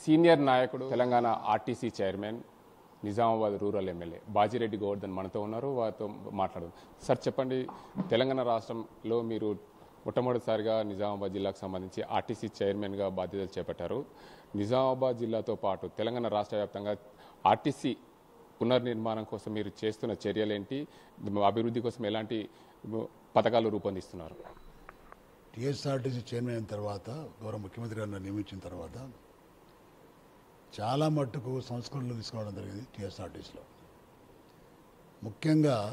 Senior నాయకుడు Telangana RTC chairman Nizamabad rural MLA Bajireddy Govardhan మనతో ఉన్నారు వారితో మాట్లాడదు సార్ చెప్పండి తెలంగాణ రాష్ట్రంలో మీరు మొట్టమొదటిసారిగా నిజామాబాద్ జిల్లాకు సంబంధించి ఆర్టీసీ చైర్మన్గా బాధ్యతలు చేపట్టారు నిజామాబాద్ జిల్లాతో పాటు తెలంగాణ రాష్ట్ర వ్యాప్తంగా ఆర్టీసీ పునర్నిర్మాణం కోసం మీరు చేస్తున్న చర్యలేంటి అభివృద్ధి కోసం ఎలాంటి పథకాలు రూపొందిస్తున్నారు టీఎస్ఆర్టీసీ చైర్మన్ అయిన తర్వాత గౌరవ ముఖ్యమంత్రి గారిని నియమించిన తర్వాత చాలా మట్టుకు సంస్కరణలు తీసుకురావడం జరిగింది టీఎస్ఆర్టీసీలో ముఖ్యంగా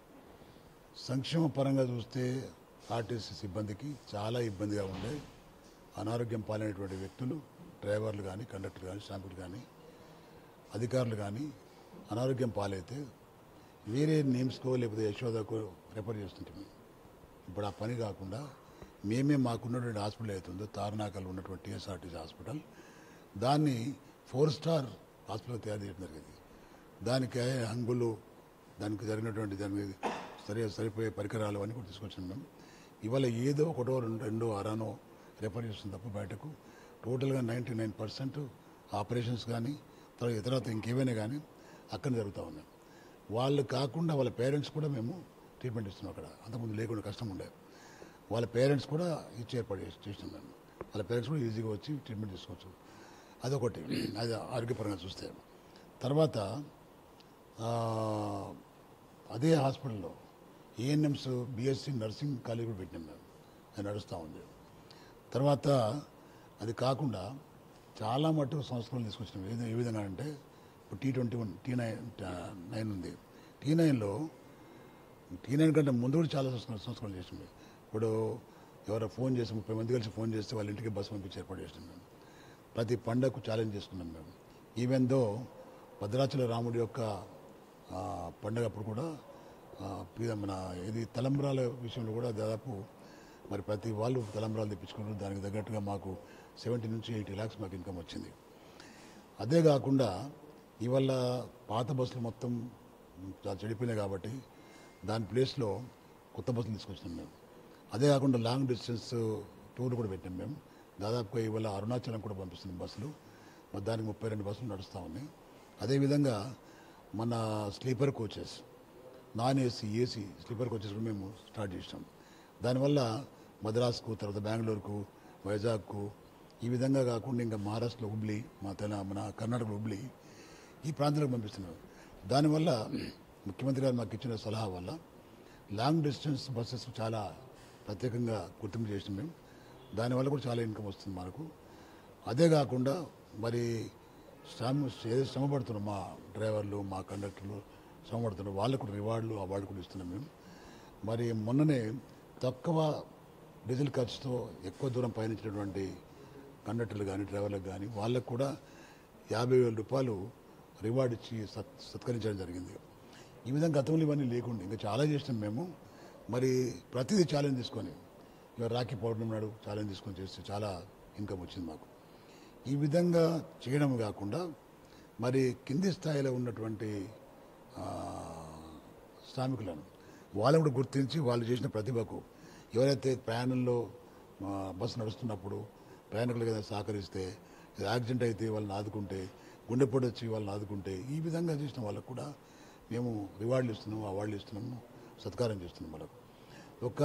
సంక్షేమ పరంగా చూస్తే ఆర్టీసీ సిబ్బందికి చాలా ఇబ్బందిగా ఉండే అనారోగ్యం పాలైనటువంటి వ్యక్తులు డ్రైవర్లు కానీ కండక్టర్ కానీ స్టాంపులు కానీ అధికారులు కానీ అనారోగ్యం పాలైతే వేరే నేమ్స్కో లేకపోతే యశోదకో రెఫర్ చేస్తుంటాం ఇప్పుడు ఆ పని కాకుండా మేమే మాకున్నటువంటి హాస్పిటల్ అవుతుందో తార్నాకల్ ఉన్నటువంటి టీఎస్ఆర్టీసీ హాస్పిటల్ దాన్ని ఫోర్ స్టార్ హాస్పిటల్ తయారు చేయడం జరిగింది దానికి హంగులు దానికి జరిగినటువంటి దానికి సరి సరిపోయే పరికరాలు అన్నీ కూడా తీసుకొచ్చాం మేము ఇవాళ ఏదో ఒకటో రెండు రెండో అరానో రెఫర్ చేస్తుంది తప్ప బయటకు టోటల్గా నైంటీ నైన్ పర్సెంట్ ఆపరేషన్స్ కానీ తర్వాత ఇతరత ఇంకేమైనా కానీ అక్కడ జరుగుతూ ఉన్నాయి వాళ్ళు కాకుండా వాళ్ళ పేరెంట్స్ కూడా మేము ట్రీట్మెంట్ ఇస్తున్నాం అక్కడ అంతకుముందు లేకుండా కష్టం ఉండే వాళ్ళ పేరెంట్స్ కూడా ఇచ్చి ఏర్పాటు చేసి చేసినాం మేము వాళ్ళ పేరెంట్స్ కూడా ఈజీగా వచ్చి ట్రీట్మెంట్ తీసుకోవచ్చు అదొకటి అది ఆరోగ్యపరంగా చూస్తే తర్వాత ఆ, అదే హాస్పిటల్లో ఏఎన్ఎంస్ బీఎస్సీ నర్సింగ్ కాలేజ్ కూడా పెట్టినాం మేము అది నడుస్తూ ఉంది తర్వాత అది కాకుండా చాలా మటుకు సంస్కరణలు తీసుకొచ్చినాం ఏ ఏ విధంగా అంటే ఇప్పుడు T twenty one T nine nine ఉంది టీ నైన్లో టీ నైన్ కంటే ముందు కూడా చాలా సంస్కరణ సంస్కరణలు చేసింది ఇప్పుడు ఎవరో ఫోన్ చేసి ముప్పై మంది కలిసి ఫోన్ చేస్తే వాళ్ళ ఇంటికి బస్సు పంపించి ఏర్పాటు చేసినాం మేము ప్రతి పండగకు ఛాలెంజ్ చేసుకున్నాం మేము ఈవెన్ దో భద్రాచల రాముడి యొక్క ఆ, పండగ అప్పుడు కూడా ఆ, పీ- మన ఇది తలంబ్రాల విషయంలో కూడా దాదాపు మరి ప్రతి వాళ్ళు తలంబ్రాలు తెప్పించుకున్నారు దానికి తగ్గట్టుగా మాకు సెవెంటీ నుంచి ఎయిటీ ల్యాక్స్ మాకు ఇన్కమ్ వచ్చింది అదే కాకుండా ఇవాళ పాత బస్సులు మొత్తం చాలా చెడిపోయినాయి కాబట్టి దాని ప్లేస్లో కొత్త బస్సులు తీసుకొచ్చినాం మేము అదే కాకుండా లాంగ్ డిస్టెన్స్ టూర్ కూడా పెట్టాం మేము దాదాపుగా ఇవాళ అరుణాచలం కూడా పంపిస్తున్నాం బస్సులు మరి దానికి ముప్పై రెండు బస్సులు నడుస్తూ ఉన్నాయి అదేవిధంగా మన sleeper coaches non AC AC sleeper coaches కూడా మేము స్టార్ట్ చేసినాం దానివల్ల మద్రాస్కు తర్వాత బెంగళూరుకు వైజాగ్కు ఈ విధంగా కాకుండా ఇంకా మహారాష్ట్రలో హుబ్లీ మా తెల మన కర్ణాటకలో హుబ్లీ ఈ ప్రాంతాలకు పంపిస్తున్నారు దానివల్ల ముఖ్యమంత్రి గారు మాకు ఇచ్చిన సలహా వల్ల లాంగ్ డిస్టెన్స్ బస్సెస్ చాలా ప్రత్యేకంగా గుర్తింపు చేసినాం మేము దానివల్ల కూడా చాలా ఇన్కమ్ వస్తుంది మనకు అదే కాకుండా మరి శ్రమ ఏదో శ్రమ పడుతున్నాం మా డ్రైవర్లు మా కండక్టర్లు శ్రమ పడుతున్నారు వాళ్ళకు కూడా రివార్డులు అవార్డు కూడా ఇస్తున్నాం మేము మరి మొన్ననే తక్కువ డీజిల్ ఖర్చుతో ఎక్కువ దూరం పయనించినటువంటి కండక్టర్లు కానీ డ్రైవర్లకు కానీ వాళ్ళకు కూడా యాభై వేల రూపాయలు రివార్డు ఇచ్చి సత్ సత్కరించడం జరిగింది ఈ విధంగా గతంలో ఇవన్నీ లేకుండా ఇంకా చాలా చేసినాం మేము మరి ప్రతిదీ ఛాలెంజ్ తీసుకొని ఇవాళ రాఖీ పౌర్ణమి నాడు ఛాలెంజ్ తీసుకొని చేస్తే చాలా ఇన్కమ్ వచ్చింది మాకు ఈ విధంగా చేయడం కాకుండా మరి కింది స్థాయిలో ఉన్నటువంటి ఆ, శ్రామికులను వాళ్ళని కూడా గుర్తించి వాళ్ళు చేసిన ప్రతిభకు ఎవరైతే ప్రయాణంలో ఆ, బస్సు నడుస్తున్నప్పుడు ప్రయాణికులకు ఏదైనా సహకరిస్తే ఏదో యాక్సిడెంట్ అయితే వాళ్ళని ఆదుకుంటే గుండెపోటు వచ్చి వాళ్ళని ఆదుకుంటే ఈ విధంగా చేసిన వాళ్ళకు కూడా మేము రివార్డులు ఇస్తున్నాము అవార్డులు ఇస్తున్నాము సత్కారం చేస్తున్నాం వాళ్ళకు ఒక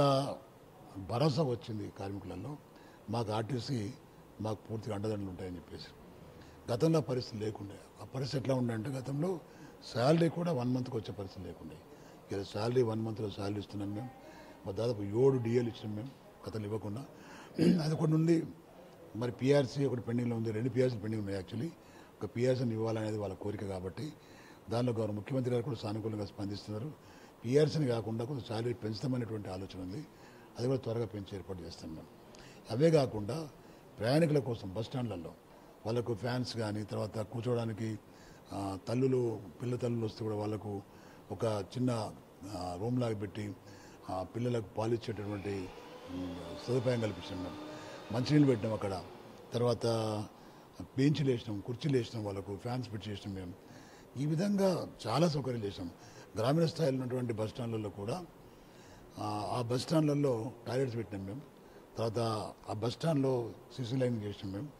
భరోసా వచ్చింది కార్మికులలో మాకు ఆర్టీసీ మాకు పూర్తిగా అండదండలు ఉంటాయని చెప్పేసి గతంలో ఆ పరిస్థితి లేకుండే ఆ పరిస్థితి ఎట్లా ఉండే అంటే గతంలో శాలరీ కూడా వన్ మంత్కి వచ్చే పరిస్థితి లేకుండే ఇక శాలరీ వన్ మంత్లో శాలరీ ఇస్తున్నాం మేము మరి దాదాపు ఏడు డిఏలు ఇచ్చినాం మేము గతంలో ఇవ్వకుండా అది ఒకటి ఉంది మరి పిఆర్సీ ఒకటి పెండింగ్లో ఉంది రెండు పిఆర్సీ పెండింగ్ ఉన్నాయి యాక్చువల్లీ ఒక పిఆర్సీని ఇవ్వాలనేది వాళ్ళ కోరిక కాబట్టి దానిలో గౌరవ ముఖ్యమంత్రి గారు కూడా సానుకూలంగా స్పందిస్తున్నారు పిఆర్సీని కాకుండా కొంచెం శాలరీ పెంచుతామనేటువంటి ఆలోచన ఉంది అది కూడా త్వరగా పెంచి ఏర్పాటు చేస్తాం మేము అవే కాకుండా ప్రయాణికుల కోసం బస్ స్టాండ్లలో వాళ్ళకు ఫ్యాన్స్ కానీ తర్వాత కూర్చోవడానికి ఆ, తల్లులు పిల్ల తల్లులు వస్తే కూడా వాళ్ళకు ఒక చిన్న ఆ, రూమ్ లాగా పెట్టి ఆ, పిల్లలకు పాలిచ్చేటటువంటి ఉమ్, సదుపాయం కల్పించాం మేము మంచినీళ్ళు పెట్టినాం అక్కడ తర్వాత బెంచ్లు వేసినాం కుర్చీలు వేసినాం వాళ్ళకు ఫ్యాన్స్ పెట్టి చేసినాం మేము ఈ విధంగా చాలా సౌకర్యాలు చేసినాం గ్రామీణ స్థాయిలో ఉన్నటువంటి బస్ స్టాండ్లలో కూడా ఆ, ఆ బస్ స్టాండ్లలో టాయిలెట్స్ పెట్టినాం మేము తర్వాత ఆ బస్ స్టాండ్లో సిసి లైన్ చేసినాం మేము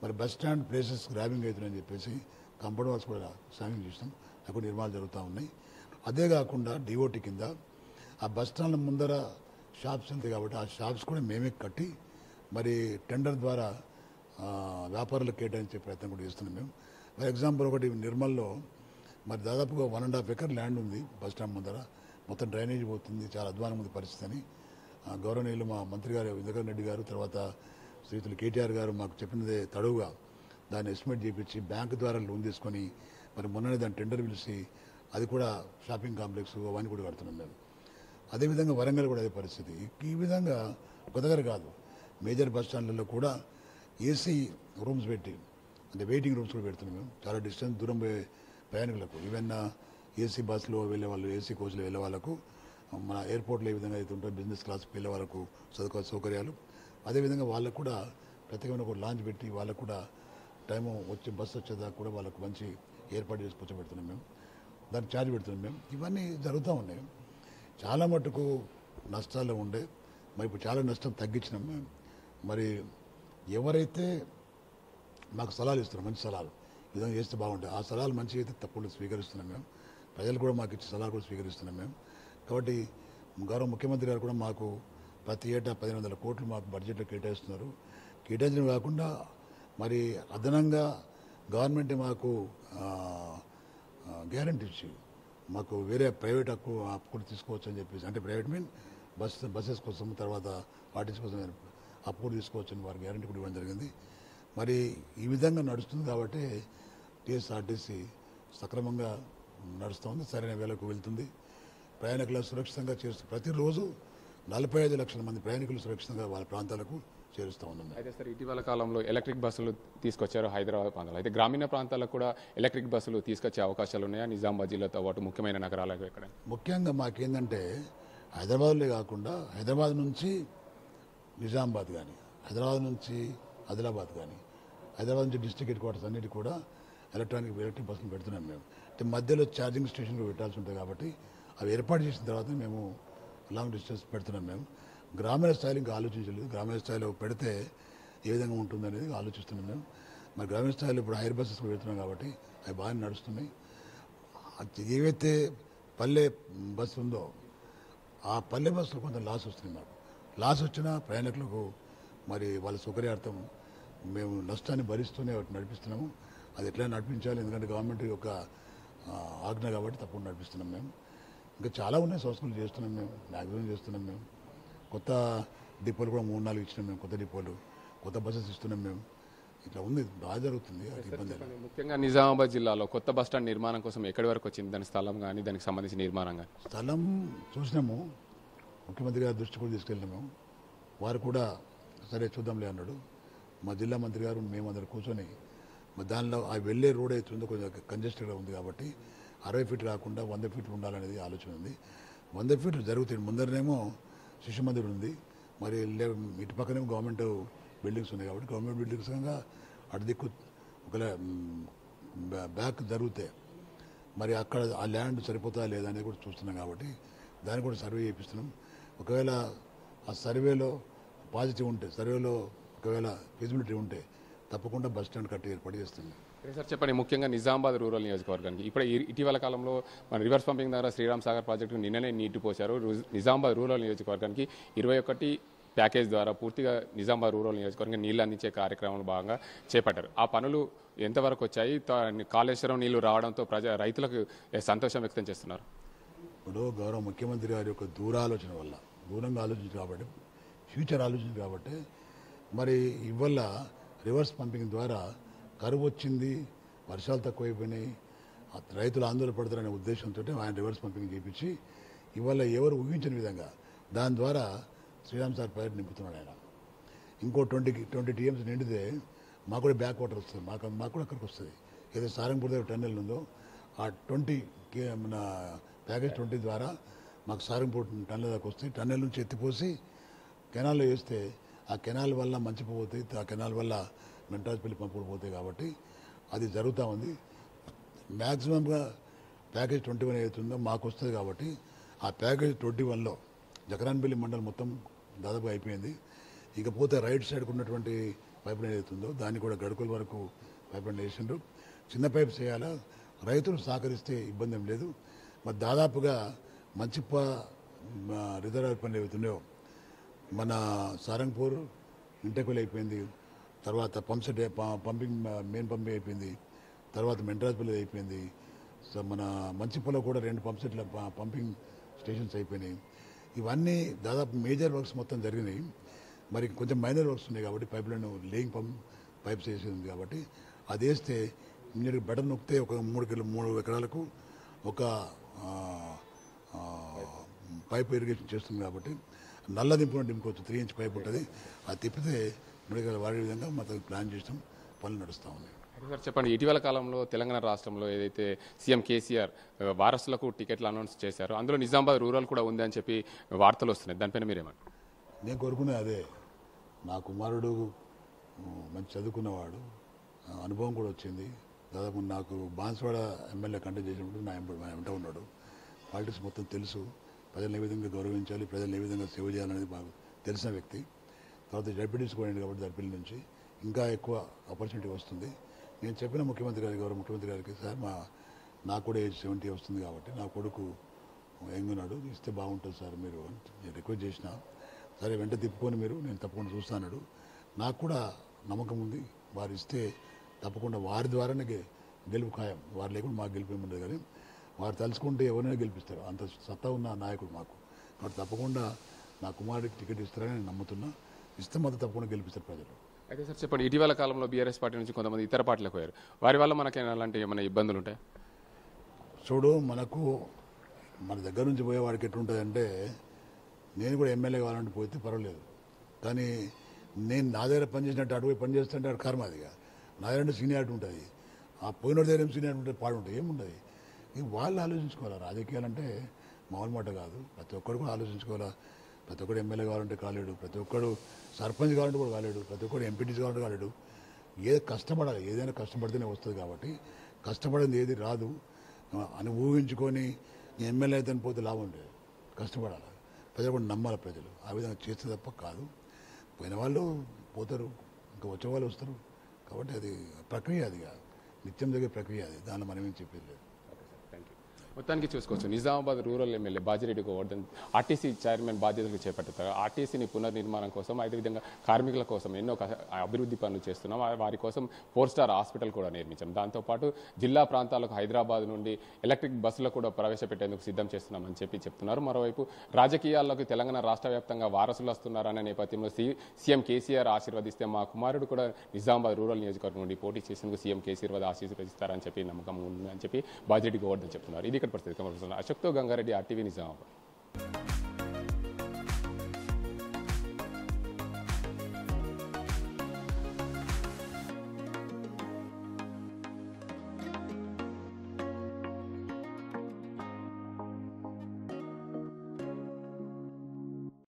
మరి బస్ స్టాండ్ ప్లేసెస్ గ్రాబింగ్ అవుతున్నాయని చెప్పేసి కంపౌండ్ వాల్స్ కూడా శాంక్షన్ చేసినాం అక్కడ నిర్మాణాలు జరుగుతూ ఉన్నాయి అదే కాకుండా డిఓటి కింద ఆ బస్ స్టాండ్ ముందర షాప్స్ ఉంటాయి కాబట్టి ఆ షాప్స్ కూడా మేమే కట్టి మరి టెండర్ ద్వారా ఆ, వ్యాపారులకు కేటాయించే ప్రయత్నం కూడా చేస్తున్నాం మేము ఫర్ ఎగ్జాంపుల్ ఒకటి నిర్మల్లో మరి దాదాపుగా one and half acre land ఉంది బస్ స్టాండ్ ముందర మొత్తం డ్రైనేజ్ పోతుంది చాలా అధ్వానం ఉంది పరిస్థితి అని ఆ, గౌరవనీయులు మా మంత్రి గారు ఇంద్రకరణ్ రెడ్డి గారు తర్వాత శ్రీతులు కేటీఆర్ గారు మాకు చెప్పినదే తడువుగా దాన్ని ఎస్టిమేట్ చేయించి బ్యాంకు ద్వారా లోన్ తీసుకొని మరి మొన్ననే దాన్ని టెండర్ పిలిచి అది కూడా షాపింగ్ కాంప్లెక్స్ అవన్నీ కూడా కడుతున్నాం మేము అదేవిధంగా వరంగల్ కూడా అదే పరిస్థితి ఈ విధంగా ఒక దగ్గర కాదు మేజర్ బస్ స్టాండ్లలో కూడా ఏసీ రూమ్స్ పెట్టి అంటే వెయిటింగ్ రూమ్స్ కూడా పెడుతున్నాం మేము చాలా డిస్టెన్స్ దూరం పోయే ప్రయాణికులకు ఈవెన్ ఏసీ బస్సులో వెళ్ళే వాళ్ళు ఏసీ కోచ్లో వెళ్ళే వాళ్ళకు మన ఎయిర్పోర్ట్లో ఏ విధంగా అయితే ఉంటుందో బిజినెస్ క్లాస్కి వెళ్ళే వాళ్ళకు సదుపాయ సౌకర్యాలు అదేవిధంగా వాళ్ళకు కూడా ప్రత్యేకమైన ఒక లాంచ్ పెట్టి వాళ్ళకు కూడా టైము వచ్చి బస్సు వచ్చేదాకా కూడా వాళ్ళకు మంచి ఏర్పాటు చేసి కూర్చోబెడుతున్నాం మేము దానికి ఛార్జ్ పెడుతున్నాం మేము ఇవన్నీ జరుగుతూ ఉన్నాయి చాలా మటుకు నష్టాలు ఉండే మరి ఇప్పుడు చాలా నష్టం తగ్గించినాం మేము మరి ఎవరైతే మాకు సలహాలు ఇస్తున్నారు మంచి సలహాలు ఈ విధంగా చేస్తే బాగుంటుంది ఆ సలహాలు మంచిగా అయితే తప్పకుండా స్వీకరిస్తున్నాం మేము ప్రజలు కూడా మాకు ఇచ్చే సలహాలు కూడా స్వీకరిస్తున్నాం మేము కాబట్టి గౌరవ ముఖ్యమంత్రి గారు కూడా మాకు ప్రతి ఏటా పదిహేను వందల కోట్లు మాకు బడ్జెట్లో కేటాయిస్తున్నారు కేటాయించడం కాకుండా మరి అదనంగా గవర్నమెంట్ మాకు గ్యారంటీ ఇచ్చి మాకు వేరే ప్రైవేట్ హక్కు అప్పు కూడా తీసుకోవచ్చు అని చెప్పేసి అంటే ప్రైవేట్ మీన్ బస్ బస్సెస్ కోసం తర్వాత పార్టీస్ కోసం అప్పు కూడా తీసుకోవచ్చు అని వారు గ్యారంటీ కూడా ఇవ్వడం జరిగింది మరి ఈ విధంగా నడుస్తుంది కాబట్టి టీఎస్ఆర్టీసీ సక్రమంగా నడుస్తుంది సరైన వేళకు వెళ్తుంది ప్రయాణికులు సురక్షితంగా చేస్తూ ప్రతిరోజు నలభై ఐదు లక్షల మంది ప్రయాణికులు సురక్షితంగా వాళ్ళ ప్రాంతాలకు చేరుస్తూ ఉన్నాం అయితే సార్ ఇటీవల కాలంలో ఎలక్ట్రిక్ బస్సులు తీసుకొచ్చారు హైదరాబాద్ ప్రాంతాల్లో అయితే గ్రామీణ ప్రాంతాలకు కూడా ఎలక్ట్రిక్ బస్సులు తీసుకొచ్చే అవకాశాలు ఉన్నాయా నిజామాబాద్ జిల్లాతో పాటు ముఖ్యమైన నగరాలకు ఎక్కడ ముఖ్యంగా మాకేందంటే హైదరాబాద్లో కాకుండా హైదరాబాద్ నుంచి నిజామాబాద్ కానీ హైదరాబాద్ నుంచి ఆదిలాబాద్ కానీ హైదరాబాద్ నుంచి డిస్ట్రిక్ట్ హెడ్ క్వార్టర్స్ అన్నిటి కూడా ఎలక్ట్రానిక్ ఎలక్ట్రిక్ బస్సులు పెడుతున్నాం మేము అంటే మధ్యలో ఛార్జింగ్ స్టేషన్ కూడా పెట్టాల్సి ఉంటుంది కాబట్టి అవి ఏర్పాటు చేసిన తర్వాత మేము లాంగ్ డిస్టెన్స్ పెడుతున్నాం మేము గ్రామీణ స్థాయిలో ఇంకా ఆలోచించలేదు గ్రామీణ స్థాయిలో పెడితే ఏ విధంగా ఉంటుందనేది ఆలోచిస్తున్నాం మేము మరి గ్రామీణ స్థాయిలో ఇప్పుడు హైర్ బస్సెస్ కూడా పెడుతున్నాం కాబట్టి అవి బాగానే నడుస్తున్నాయి అది ఏవైతే పల్లె బస్సు ఉందో ఆ పల్లె బస్సులో కొంత లాస్ వస్తుంది మాకు లాస్ వచ్చినా ప్రయాణికులకు మరి వాళ్ళ సౌకర్యార్థం మేము నష్టాన్ని భరిస్తూనే వాటిని నడిపిస్తున్నాము అది ఎట్లా నడిపించాలి ఎందుకంటే గవర్నమెంట్ యొక్క ఆ, ఆజ్ఞ కాబట్టి తప్పకుండా నడిపిస్తున్నాం మేము ఇంకా చాలా ఉన్నాయి సంస్కృతులు చేస్తున్నాం మేము మ్యాక్సిమం చేస్తున్నాం మేము కొత్త డిపోలు కూడా మూడు నాలుగు ఇచ్చినాం మేము కొత్త డిపోలు కొత్త బస్సెస్ ఇస్తున్నాం మేము ఇట్లా ఉంది బాగా జరుగుతుంది అది ఇబ్బంది లేదు. ముఖ్యంగా నిజామాబాద్ జిల్లాలో కొత్త బస్ స్టాండ్ నిర్మాణం కోసం ఎక్కడి వరకు వచ్చింది దాని స్థలం కానీ దానికి సంబంధించిన నిర్మాణం కానీ స్థలం చూసినాము ముఖ్యమంత్రి గారి దృష్టి కూడా తీసుకెళ్ళినాము వారు కూడా సరే చూద్దాంలే అన్నాడు మా జిల్లా మంత్రి గారు మేమందరం కూర్చొని మరి దానిలో ఆ వెళ్ళే రోడ్ అవుతుందో కొంచెం కంజెస్టెడ్గా ఉంది కాబట్టి అరవై ఫీట్లు కాకుండా వంద ఫీట్లు ఉండాలనేది ఆలోచన ఉంది వంద ఫీట్లు జరుగుతాయి ముందరనేమో శిశు మందిర్ ఉంది మరి లే- ఇటు పక్కనేమో గవర్నమెంట్ బిల్డింగ్స్ ఉన్నాయి కాబట్టి గవర్నమెంట్ బిల్డింగ్స్ కనుక అటు దిక్కు ఒకవేళ మ్, బ్యా- బ్యాక్ జరిగితే మరి అక్కడ ఆ ల్యాండ్ సరిపోతా లేదా అనేది కూడా చూస్తున్నాం కాబట్టి దాన్ని కూడా సర్వే చేపిస్తున్నాం ఒకవేళ ఆ సర్వేలో పాజిటివ్ ఉంటే సర్వేలో ఒకవేళ ఫిజిబిలిటీ ఉంటే తప్పకుండా బస్ స్టాండ్ కట్టి ఏర్పాటు చేస్తున్నాం అదే సార్ చెప్పండి ముఖ్యంగా నిజామాబాద్ రూరల్ నియోజకవర్గానికి ఇప్పుడు ఈ- ఇటీవల కాలంలో మన రివర్స్ పంపింగ్ ద్వారా శ్రీరామ్ సాగర్ ప్రాజెక్టు నిన్ననే నీటి పోశారు రు- నిజామాబాద్ రూరల్ నియోజకవర్గానికి ఇరవై ఒకటి ప్యాకేజ్ ద్వారా పూర్తిగా నిజామాబాద్ రూరల్ నియోజకవర్గం నీళ్లు అందించే కార్యక్రమంలో భాగంగా చేపట్టారు ఆ పనులు ఎంతవరకు వచ్చాయి త- కాళేశ్వరం నీళ్లు రావడంతో ప్రజా రైతులకు సంతోషం వ్యక్తం చేస్తున్నారు ఇప్పుడు గౌరవ ముఖ్యమంత్రి గారి యొక్క దూరాలోచన వల్ల దూరంగా ఆలోచించి కాబట్టి ఫ్యూచర్ ఆలోచించి కాబట్టి మరి ఇవల్ల రివర్స్ పంపింగ్ ద్వారా కరువు వచ్చింది వర్షాలు తక్కువైపోయినాయి ఆ రైతులు ఆందోళన పడతారనే ఉద్దేశంతో ఆయన రివర్స్ పంపింగ్ చేయించి ఇవాళ ఎవరు ఊహించని విధంగా దాని ద్వారా శ్రీరామ్ సార్ ప్రాజెక్ట్ నింపుతున్నాడు ఆయన ఇంకో ట్వంటీ ట్వంటీ టీఎంస్ నిండితే మాకు కూడా బ్యాక్ వాటర్ వస్తుంది మాకు మాకు కూడా అక్కడికి వస్తుంది ఏదో సారంపూర్ దగ్గర టన్నెల్ ఉందో ఆ ట్వంటీ మన ప్యాకేజ్ ట్వంటీ ద్వారా మాకు సారంపూర్ టన్నెల్ దాకా వస్తాయి టన్నెల్ నుంచి ఎత్తిపోసి కెనాల్లో వేస్తే ఆ కెనాల్ వల్ల మంచి పోతాయి ఆ కెనాల్ వల్ల మెంటాజ్పల్లి పంపులు పోతాయి కాబట్టి అది జరుగుతూ ఉంది మ్యాక్సిమంగా ప్యాకేజ్ ట్వంటీ వన్ అవుతుందో మాకు వస్తుంది కాబట్టి ఆ ప్యాకేజ్ ట్వంటీ వన్లో జగరాన్పల్లి మండలం మొత్తం దాదాపు అయిపోయింది ఇకపోతే రైట్ సైడ్కి ఉన్నటువంటి పైప్ లైన్ అవుతుందో దాన్ని కూడా గడుకుల వరకు పైప్ లైన్ వేసిండ్రు చిన్న పైప్స్ వేయాలా రైతులు సహకరిస్తే ఇబ్బంది ఏం లేదు మరి దాదాపుగా మంచిప్ప రిజర్వాయర్ పనులు ఏవైతున్నాయో మన సారంగపూర్ ఇంటర్వెల్ అయిపోయింది తర్వాత పంప్ సెట్ ప- పంపింగ్ మెయిన్ పంపింగ్ అయిపోయింది తర్వాత మెంట్రాజ్పల్లి అయిపోయింది సో మన మంచిపల్లిలో కూడా రెండు పంప్ సెట్ల ప- పంపింగ్ స్టేషన్స్ అయిపోయినాయి ఇవన్నీ దాదాపు మేజర్ వర్క్స్ మొత్తం జరిగినాయి మరి కొంచెం మైనర్ వర్క్స్ ఉన్నాయి కాబట్టి pipeline laying pump pipes వేసి ఉంది కాబట్టి అది వేస్తే మీరు బటన్ నొక్కితే ఒక మూడు కిలో మూడు ఎకరాలకు ఒక ఆ, ఆ, పైప్ ఇరిగేషన్ చేస్తుంది కాబట్టి నల్ల దింపున దింపుకోవచ్చు త్రీ ఇంచ్ పైప్ ఉంటుంది అది తిప్పితే మూడు వాడే విధంగా మొత్తం ప్లాన్ చేస్తాం పనులు నడుస్తూ ఉన్నాయి అయితే సార్ చెప్పండి ఇటీవల కాలంలో తెలంగాణ రాష్ట్రంలో ఏదైతే సీఎం కేసీఆర్ ఆ, వారసులకు టికెట్లు అనౌన్స్ చేశారో అందులో నిజామాబాద్ రూరల్ కూడా ఉంది అని చెప్పి వార్తలు వస్తున్నాయి దానిపైన మీరేమంటారు నేను కోరుకునే అదే నా కుమారుడు ఉమ్, మంచి చదువుకున్నవాడు ఆ, అనుభవం కూడా వచ్చింది దాదాపు నాకు బాన్స్వాడ ఎమ్మెల్యే కంటెక్ట్ చేసినప్పుడు నా వెంట- నా వెంట ఉన్నాడు పాలిటిక్స్ మొత్తం తెలుసు ప్రజలను ఏ విధంగా గౌరవించాలి ప్రజలను ఏ విధంగా సేవ చేయాలనేది బాగా తెలిసిన వ్యక్తి తర్వాత జడ్పీటీస్ కూడా అయింది కాబట్టి దర్పిల్లి నుంచి ఇంకా ఎక్కువ ఆపర్చునిటీ వస్తుంది నేను చెప్పిన ముఖ్యమంత్రి గారికి గౌరవ ముఖ్యమంత్రి గారికి సార్ మా నాకు కూడా ఏజ్ సెవెంటీ వస్తుంది కాబట్టి నా కొడుకు ఎంగున్నాడు ఇస్తే బాగుంటుంది సార్ మీరు అని నేను రిక్వెస్ట్ చేసిన సరే వెంట తిప్పుకొని మీరు నేను తప్పకుండా చూస్తాను నాకు కూడా నమ్మకం ఉంది వారు ఇస్తే తప్పకుండా వారి ద్వారానే గె- గెలుపు ఖాయం వారు లేకుండా మాకు గెలుపు ఏమి ఉండదు కానీ వారు తలుచుకుంటే ఎవరైనా గెలిపిస్తారు అంత సత్తా ఉన్న నాయకుడు మాకు కాబట్టి తప్పకుండా నా కుమారుడికి టికెట్ ఇస్తారని నేను నమ్ముతున్నా ఇస్తే మాత్రం తప్పకుండా గెలిపిస్తారు ప్రజలు అయితే సార్ చెప్పండి ఇటీవల కాలంలో బీఆర్ఎస్ పార్టీ నుంచి కొంతమంది ఇతర పార్టీలకు పోయారు వారి వల్ల మనకి అలాంటి ఏమైనా ఇబ్బందులు ఉంటాయి చూడు మనకు మన దగ్గర నుంచి పోయేవాడికి ఎట్లుంటుందంటే నేను కూడా ఎమ్మెల్యే కావాలంటే పోతే పర్వాలేదు కానీ నేను నా దగ్గర పనిచేసినట్టు అటువైపు పని చేస్తుంటే అటు కర్మ అదిగా నా దగ్గర అంటే సీనియారిటీ ఉంటుంది ఆ పోయిన దగ్గర ఏం సీనియారిటీ ఉంటుంది పాడు ఉంటుంది ఏముంటుంది ఇది వాళ్ళు ఆలోచించుకోవాలి రాజకీయాలు అంటే మామూలు మాట కాదు ప్రతి ఒక్కరు కూడా ఆలోచించుకోవాలా ప్రతి ఒక్కడు ఎమ్మెల్యే కావాలంటే కాలేడు ప్రతి ఒక్కడు సర్పంచ్ కావాలంటే కూడా కాలేడు ప్రతి ఒక్కడు ఎంపీటీసీ కావాలంటే కాలేడు ఏది కష్టపడాలి ఏదైనా కష్టపడితేనే వస్తుంది కాబట్టి కష్టపడింది ఏది రాదు అని ఊహించుకొని నేను ఎమ్మెల్యే అయితే పోతే లాభం లేదు కష్టపడాలి ప్రజలు కూడా నమ్మాలి ప్రజలు ఆ విధంగా చేస్తే తప్ప కాదు పోయిన వాళ్ళు పోతారు ఇంకా వచ్చే వాళ్ళు వస్తారు కాబట్టి అది ప్రక్రియ అది కాదు నిత్యం జరిగే ప్రక్రియ అది దానిలో మనం ఏం చెప్పేది లేదు థ్యాంక్ యూ మొత్తానికి చూసుకోవచ్చు Nizamabad rural MLA Bajireddy Govardhan RTC chairman బాధ్యతలు చేపట్టారు ఆర్టీసీని పునర్నిర్మాణం కోసం అదేవిధంగా కార్మికుల కోసం ఎన్నో క- అభివృద్ధి పనులు చేస్తున్నాం వా- వారి కోసం ఫోర్ స్టార్ హాస్పిటల్ కూడా నిర్మించాం దాంతోపాటు జిల్లా ప్రాంతాలకు హైదరాబాద్ నుండి ఎలక్ట్రిక్ బస్సులు కూడా ప్రవేశపెట్టేందుకు సిద్ధం చేస్తున్నామని చెప్పి చెప్తున్నారు మరోవైపు రాజకీయాల్లోకి తెలంగాణ రాష్ట్ర వ్యాప్తంగా వారసులు వస్తున్నారనే నేపథ్యంలో సి సీఎం కేసీఆర్ ఆశీర్వదిస్తే మా కుమారుడు కూడా నిజామాబాద్ రూరల్ నియోజకవర్గం నుండి పోటీ చేసేందుకు సీఎం కేసీఆర్ ఆశీర్వదిస్తారని చెప్పి నమ్మకం ఉందని చెప్పి బాజిరెడ్డి గోవర్ధన్ చెప్తున్నారు ఇది ఇక్కడ పరిస్థితి కమర్షన్ అశోక్తో గంగారెడ్డి ఆర్టీవీ నిజామాబాద్